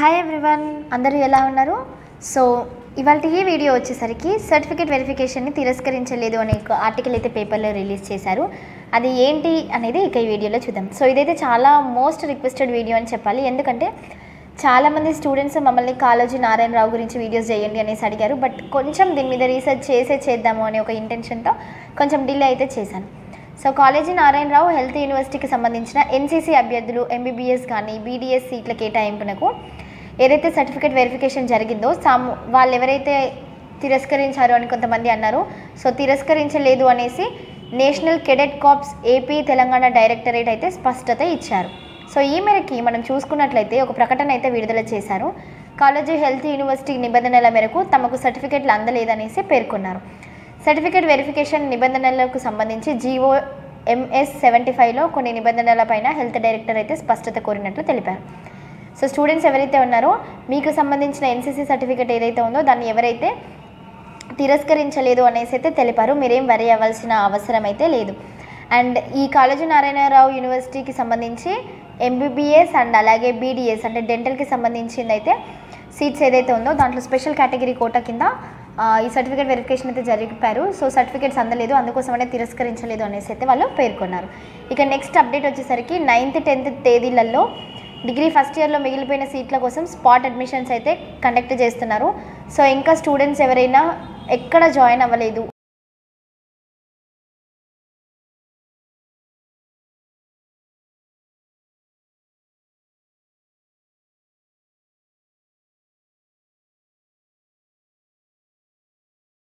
hi everyone అందరూ ఎలా ఉన్నారు సో ఇవాళ ఈ వీడియో వచ్చేసరికి సర్టిఫికేట్ వెరిఫికేషన్ని తిరస్కరించలేదు అనే ఒక ఆర్టికల్ అయితే పేపర్లో రిలీజ్ చేశారు అది ఏంటి అనేది ఇక ఈ వీడియోలో చూద్దాం సో ఇదైతే చాలా మోస్ట్ రిక్వెస్టెడ్ వీడియో అని చెప్పాలి ఎందుకంటే చాలామంది స్టూడెంట్స్ మమ్మల్ని కాలేజీ నారాయణరావు గురించి వీడియోస్ చేయండి అనేసి అడిగారు బట్ కొంచెం దీని మీద రీసెర్చ్ చేసే చేద్దాము అనే ఒక ఇంటెన్షన్తో కొంచెం డిలే అయితే చేశాను సో కాలేజీ నారాయణరావు హెల్త్ యూనివర్సిటీకి సంబంధించిన ఎన్సీసీ అభ్యర్థులు ఎంబీబీఎస్ కానీ బీడీఎస్ సీట్ల కేటాయింపునకు ఏదైతే సర్టిఫికేట్ వెరిఫికేషన్ జరిగిందో సాము వాళ్ళు ఎవరైతే తిరస్కరించారు అని కొంతమంది అన్నారు సో తిరస్కరించలేదు అనేసి national cadet corps AP Telangana directorate అయితే స్పష్టత ఇచ్చారు సో ఈ మేరకి మనం చూసుకున్నట్లయితే ఒక ప్రకటన అయితే విడుదల చేశారు కాలేజీ హెల్త్ యూనివర్సిటీ నిబంధనల మేరకు తమకు సర్టిఫికేట్లు అందలేదనేసి పేర్కొన్నారు సర్టిఫికేట్ వెరిఫికేషన్ నిబంధనలకు సంబంధించి జీవో ఎంఎస్ సెవెంటీ ఫైవ్లో కొన్ని నిబంధనలపైన హెల్త్ డైరెక్టర్ అయితే స్పష్టత కోరినట్లు తెలిపారు సో స్టూడెంట్స్ ఎవరైతే ఉన్నారో మీకు సంబంధించిన ఎన్సీసీ సర్టిఫికేట్ ఏదైతే ఉందో దాన్ని ఎవరైతే తిరస్కరించలేదు అనేసి అయితే తెలిపారు మీరేం వరి అవ్వాల్సిన అవసరం అయితే లేదు అండ్ ఈ కాలేజీ నారాయణరావు యూనివర్సిటీకి సంబంధించి ఎంబీబీఎస్ అండ్ అలాగే బీడీఎస్ అంటే డెంటల్కి సంబంధించింది అయితే సీట్స్ ఏదైతే ఉందో దాంట్లో స్పెషల్ కేటగిరీ కోటా కింద ఆ, ఈ సర్టిఫికేట్ వెరిఫికేషన్ అయితే జరిపారు సో సర్టిఫికేట్స్ అందలేదు అందుకోసమనే తిరస్కరించలేదు అనేసి అయితే వాళ్ళు పేర్కొన్నారు ఇక నెక్స్ట్ అప్డేట్ వచ్చేసరికి నైన్త్ టెన్త్ తేదీలలో డిగ్రీ ఫస్ట్ ఇయర్లో మిగిలిపోయిన సీట్ల కోసం స్పాట్ అడ్మిషన్స్ అయితే కండక్ట్ చేస్తున్నారు సో ఇంకా స్టూడెంట్స్ ఎవరైనా ఎక్కడ జాయిన్ అవ్వలేదు